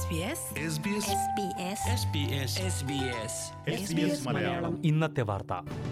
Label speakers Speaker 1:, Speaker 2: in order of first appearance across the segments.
Speaker 1: മലയാളം
Speaker 2: ഇന്നത്തെ വാർത്ത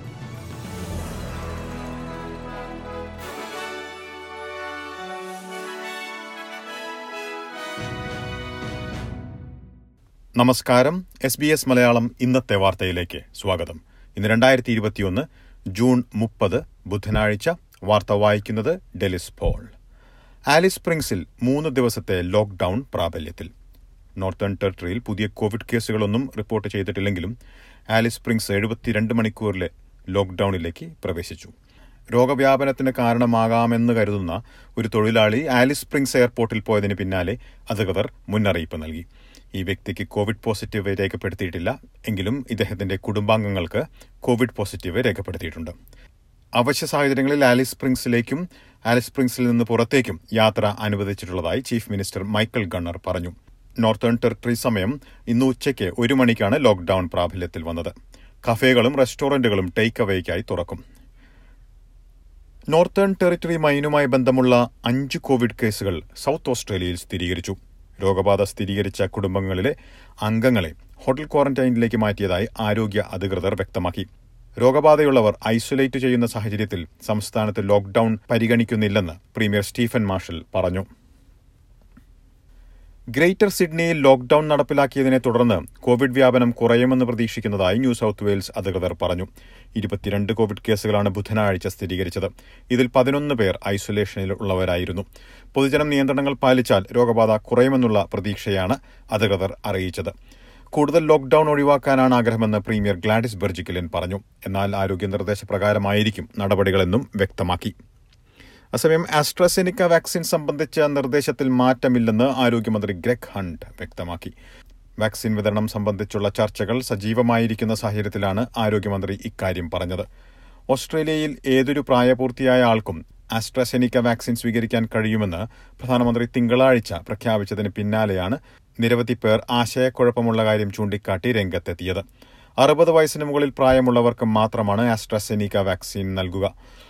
Speaker 1: നമസ്കാരം എസ് ബി എസ് മലയാളം ഇന്നത്തെ വാർത്തയിലേക്ക് സ്വാഗതം ഇന്ന് രണ്ടായിരത്തി ഇരുപത്തിയൊന്ന് ജൂൺ മുപ്പത് ബുധനാഴ്ച വാർത്ത വായിക്കുന്നത് ഡെലിസ് പോൾ ആലിസ് സ്പ്രിങ്സിൽ മൂന്ന് ദിവസത്തെ ലോക്ഡൌൺ പ്രാബല്യത്തിൽ നോർത്തേൺ ടെറിട്ടറിയിൽ പുതിയ കോവിഡ് കേസുകളൊന്നും റിപ്പോർട്ട് ചെയ്തിട്ടില്ലെങ്കിലും ആലിസ് സ്പ്രിങ്സ് എഴുപത്തിരണ്ട് മണിക്കൂറിലെ ലോക്ഡൌണിലേക്ക് പ്രവേശിച്ചു രോഗവ്യാപനത്തിന് കാരണമാകാമെന്ന് കരുതുന്ന ഒരു തൊഴിലാളി ആലിസ് സ്പ്രിങ്സ് എയർപോർട്ടിൽ പോയതിന് പിന്നാലെ അധികൃതർ മുന്നറിയിപ്പ് നൽകി ഈ വ്യക്തിക്ക് കോവിഡ് പോസിറ്റീവ് രേഖപ്പെടുത്തിയിട്ടില്ല എങ്കിലും ഇദ്ദേഹത്തിന്റെ കുടുംബാംഗങ്ങൾക്ക് കോവിഡ് പോസിറ്റീവ് രേഖപ്പെടുത്തിയിട്ടുണ്ട് അവശ്യ സാഹചര്യങ്ങളിൽ ആലിസ് സ്പ്രിങ്സിലേക്കും ആലിസ് സ്പ്രിങ്സിൽ നിന്ന് പുറത്തേക്കും യാത്ര അനുവദിച്ചിട്ടുള്ളതായി ചീഫ് മിനിസ്റ്റർ മൈക്കൽ ഗണ്ണർ പറഞ്ഞു നോർത്തേൺ ടെറിട്ടറി സമയം ഇന്ന് ഉച്ചയ്ക്ക് ഒരു മണിക്കാണ് ലോക്ഡൌൺ പ്രാബല്യത്തിൽ വന്നത് കഫേകളും റെസ്റ്റോറന്റുകളും ടേക്ക് അവേക്കായി തുറക്കും നോർത്തേൺ ടെറിട്ടറി മൈനുമായി ബന്ധമുള്ള അഞ്ച് കോവിഡ് കേസുകൾ സൗത്ത് ഓസ്ട്രേലിയയിൽ സ്ഥിരീകരിച്ചു രോഗബാധ സ്ഥിരീകരിച്ച കുടുംബങ്ങളിലെ അംഗങ്ങളെ ഹോട്ടൽ ക്വാറന്റൈനിലേക്ക് മാറ്റിയതായി ആരോഗ്യ അധികൃതർ വ്യക്തമാക്കി രോഗബാധയുള്ളവർ ഐസൊലേറ്റ് ചെയ്യുന്ന സാഹചര്യത്തിൽ സംസ്ഥാനത്ത് ലോക്ഡൌൺ പരിഗണിക്കുന്നില്ലെന്ന് പ്രീമിയർ സ്റ്റീഫൻ മാർഷൽ പറഞ്ഞു ഗ്രേറ്റർ സിഡ്നിയിൽ ലോക്ഡൌൺ നടപ്പിലാക്കിയതിനെ തുടർന്ന് കോവിഡ് വ്യാപനം കുറയുമെന്ന് പ്രതീക്ഷിക്കുന്നതായി ന്യൂ സൌത്ത് വെയിൽസ് അധികൃതർ പറഞ്ഞു ഇരുപത്തിരണ്ട് കോവിഡ് കേസുകളാണ് ബുധനാഴ്ച സ്ഥിരീകരിച്ചത് ഇതിൽ പതിനൊന്ന് പേർ ഐസൊലേഷനിൽ ഉള്ളവരായിരുന്നു പൊതുജനം നിയന്ത്രണങ്ങൾ പാലിച്ചാൽ രോഗബാധ കുറയുമെന്നുള്ള പ്രതീക്ഷയാണ് അധികൃതർ അറിയിച്ചത് കൂടുതൽ ലോക്ഡൌൺ ഒഴിവാക്കാനാണ് ആഗ്രഹമെന്ന് പ്രീമിയർ ഗ്ലാഡിസ് ബെർജിക്കലിൻ പറഞ്ഞു എന്നാൽ ആരോഗ്യ നിർദ്ദേശപ്രകാരമായിരിക്കും നടപടികളെന്നും വ്യക്തമാക്കി അസമയം ആസ്ട്രസെനിക്ക വാക്സിൻ സംബന്ധിച്ച നിർദ്ദേശത്തിൽ മാറ്റമില്ലെന്ന് ആരോഗ്യമന്ത്രി ഗ്രെഗ് ഹണ്ട് വ്യക്തമാക്കി വാക്സിൻ വിതരണം സംബന്ധിച്ചുള്ള ചർച്ചകൾ സജീവമായിരിക്കുന്ന സാഹചര്യത്തിലാണ് ആരോഗ്യമന്ത്രി ഇക്കാര്യം പറഞ്ഞത് ഓസ്ട്രേലിയയിൽ ഏതൊരു പ്രായപൂർത്തിയായ ആൾക്കും ആസ്ട്രസെനിക്ക വാക്സിൻ സ്വീകരിക്കാൻ കഴിയുമെന്ന് പ്രധാനമന്ത്രി തിങ്കളാഴ്ച പ്രഖ്യാപിച്ചതിന് പിന്നാലെയാണ് നിരവധി പേർ ആശയക്കുഴപ്പമുള്ള കാര്യം ചൂണ്ടിക്കാട്ടി രംഗത്തെത്തിയത് അറുപത് വയസ്സിന് മുകളിൽ പ്രായമുള്ളവർക്ക് മാത്രമാണ് ആസ്ട്രസെനിക്ക വാക്സിൻ നൽകുക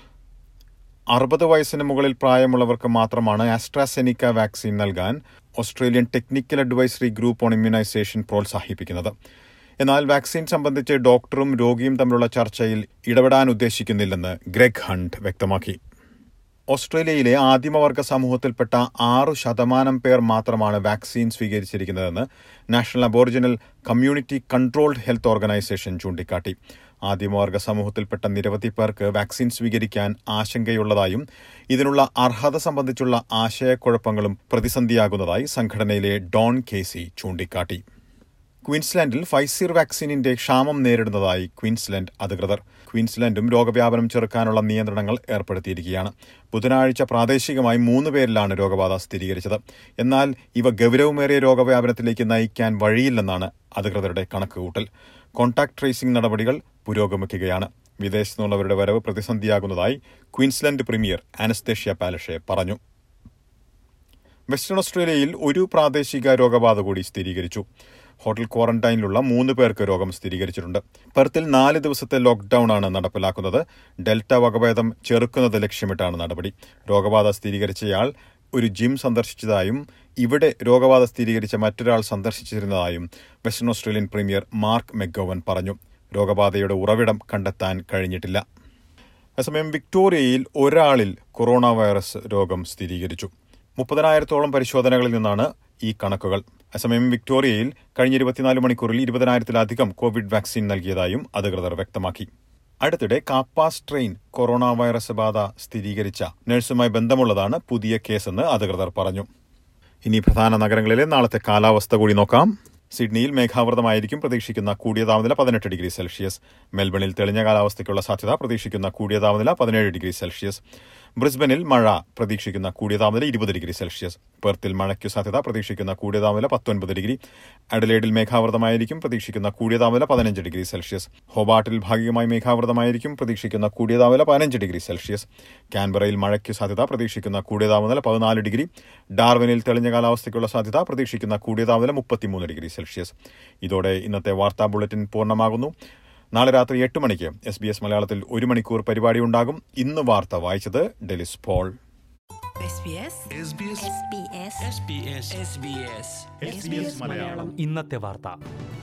Speaker 1: അറുപത് വയസ്സിന് മുകളിൽ പ്രായമുള്ളവർക്ക് മാത്രമാണ് ആസ്ട്രാസെനിക്ക വാക്സിൻ നൽകാൻ Australian technical advisory group on immunisation പ്രോത്സാഹിപ്പിക്കുന്നത് എന്നാൽ വാക്സിൻ സംബന്ധിച്ച് ഡോക്ടറും രോഗിയും തമ്മിലുള്ള ചർച്ചയിൽ ഇടപെടാൻ ഉദ്ദേശിക്കുന്നില്ലെന്ന് ഗ്രെഗ് ഹണ്ട് വ്യക്തമാക്കി ഓസ്ട്രേലിയയിലെ ആദിമവർഗ സമൂഹത്തിൽപ്പെട്ട ആറു ശതമാനം പേർ മാത്രമാണ് വാക്സിൻ സ്വീകരിച്ചിരിക്കുന്നതെന്ന് national Aboriginal community controlled health organisation ചൂണ്ടിക്കാട്ടി ആദിമവർഗ സമൂഹത്തിൽപ്പെട്ട നിരവധി പേർക്ക് വാക്സിൻ സ്വീകരിക്കാൻ ആശങ്കയുള്ളതായും ഇതിനുള്ള അർഹത സംബന്ധിച്ചുള്ള ആശയക്കുഴപ്പങ്ങളും പ്രതിസന്ധിയാകുന്നതായി സംഘടനയിലെ ഡോൺ കേസി ചൂണ്ടിക്കാട്ടി ക്വീൻസ്ലാൻഡിൽ ഫൈസർ വാക്സിനിന്റെ ക്ഷാമം നേരിടുന്നതായി ക്വീൻസ്ലാൻഡ് അധികൃതർ ക്വീൻസ്ലാൻഡും രോഗവ്യാപനം ചെറുക്കാനുള്ള നിയന്ത്രണങ്ങൾ ഏർപ്പെടുത്തിയിരിക്കുകയാണ് ബുധനാഴ്ച പ്രാദേശികമായി മൂന്ന് പേരിലാണ് രോഗബാധ സ്ഥിരീകരിച്ചത് എന്നാൽ ഇവ ഗൌരവമേറിയ രോഗവ്യാപനത്തിലേക്ക് നയിക്കാൻ വഴിയില്ലെന്നാണ് അധികൃതരുടെ കണക്കുകൂട്ടൽ കോൺടാക്ട് ട്രേസിംഗ് നടപടികൾ പുരോഗമിക്കുകയാണ് വിദേശത്തു നിന്നുള്ളവരുടെ വരവ് പ്രതിസന്ധിയാകുന്നതായി ക്വീൻസ്ലാൻഡ് പ്രീമിയർ ആനസ്തേഷ്യ പാലഷെ പറഞ്ഞു വെസ്റ്റേൺ ഓസ്ട്രേലിയയിൽ ഒരു പ്രാദേശിക രോഗബാധ കൂടി സ്ഥിരീകരിച്ചു ഹോട്ടൽ ക്വാറന്റൈനിലുള്ള മൂന്ന് പേർക്ക് രോഗം സ്ഥിരീകരിച്ചിട്ടുണ്ട് പെർത്തിൽ നാല് ദിവസത്തെ ലോക്ഡൌൺ ആണ് നടപ്പിലാക്കുന്നത് ഡെൽറ്റ വകഭേദം ചെറുക്കുന്നത് ലക്ഷ്യമിട്ടാണ് നടപടി രോഗബാധ സ്ഥിരീകരിച്ചയാൾ ഒരു ജിം സന്ദർശിച്ചതായും ഇവിടെ രോഗബാധ സ്ഥിരീകരിച്ച മറ്റൊരാൾ സന്ദർശിച്ചിരുന്നതായും western Australian premier Mark McGowan പറഞ്ഞു രോഗബാധയുടെ ഉറവിടം കണ്ടെത്താൻ കഴിഞ്ഞിട്ടില്ല അതേസമയം വിക്ടോറിയയിൽ ഒരാളിൽ കൊറോണ വൈറസ് രോഗം സ്ഥിരീകരിച്ചു മുപ്പതിനായിരത്തോളം പരിശോധനകളിൽ നിന്നാണ് ഈ കണക്കുകൾ അസമയം വിക്ടോറിയയിൽ കഴിഞ്ഞ ഇരുപത്തിനാല് മണിക്കൂറിൽ ഇരുപതിനായിരത്തിലധികം കോവിഡ് വാക്സിൻ നൽകിയതായും അധികൃതർ വ്യക്തമാക്കി അടുത്തിടെ കാപ്പ സ്ട്രെയിൻ കൊറോണ വൈറസ് ബാധ സ്ഥിരീകരിച്ച നഴ്സുമായി ബന്ധമുള്ളതാണ് പുതിയ കേസെന്ന് അധികൃതർ പറഞ്ഞു ഇനി പ്രധാന നഗരങ്ങളിലെ നാളത്തെ കാലാവസ്ഥ കൂടി നോക്കാം സിഡ്നിയിൽ മേഘാവൃതമായിരിക്കും പ്രതീക്ഷിക്കുന്ന കൂടിയ താപനില പതിനെട്ട് ഡിഗ്രി സെൽഷ്യസ് മെൽബണിൽ തെളിഞ്ഞ കാലാവസ്ഥയ്ക്കുള്ള സാധ്യത പ്രതീക്ഷിക്കുന്ന കൂടിയ താപനില പതിനേഴ് ഡിഗ്രി സെൽഷ്യസ് ബ്രിസ്ബനിൽ മഴ പ്രതീക്ഷിക്കുന്ന കൂടിയ താപനില ഇരുപത് ഡിഗ്രി സെൽഷ്യസ് പെർത്തിൽ മഴയ്ക്കു സാധ്യത പ്രതീക്ഷിക്കുന്ന കൂടിയ താപനില പത്തൊൻപത് ഡിഗ്രി അഡലേഡിൽ മേഘാവൃതമായിരിക്കും പ്രതീക്ഷിക്കുന്ന കൂടിയ താപനില പതിനഞ്ച് ഡിഗ്രി സെൽഷ്യസ് ഹോബാട്ടിൽ ഭാഗികമായി മേഘാവൃതമായിരിക്കും പ്രതീക്ഷിക്കുന്ന കൂടിയ താപനില പതിനഞ്ച് ഡിഗ്രി സെൽഷ്യസ് കാൻബറയിൽ മഴയ്ക്കു സാധ്യത പ്രതീക്ഷിക്കുന്ന കൂടിയ താപനില പതിനാല് ഡിഗ്രി ഡാർവിനിൽ തെളിഞ്ഞ കാലാവസ്ഥയ്ക്കുള്ള സാധ്യത പ്രതീക്ഷിക്കുന്ന കൂടിയ താപനില മുപ്പത്തിമൂന്ന് ഡിഗ്രി സെൽഷ്യസ് ഇതോടെ ഇന്നത്തെ വാർത്താ ബുള്ളറ്റിൻ പൂർണ്ണമാകുന്നു നാളെ രാത്രി എട്ട് മണിക്ക് എസ് ബി എസ് മലയാളത്തിൽ ഒരു മണിക്കൂർ പരിപാടി ഉണ്ടാകും ഇന്ന് വാർത്ത വായിച്ചത് Delys Paul
Speaker 2: SBS
Speaker 3: SBS
Speaker 4: SBS
Speaker 3: SBS
Speaker 5: ഇന്നത്തെ വാർത്ത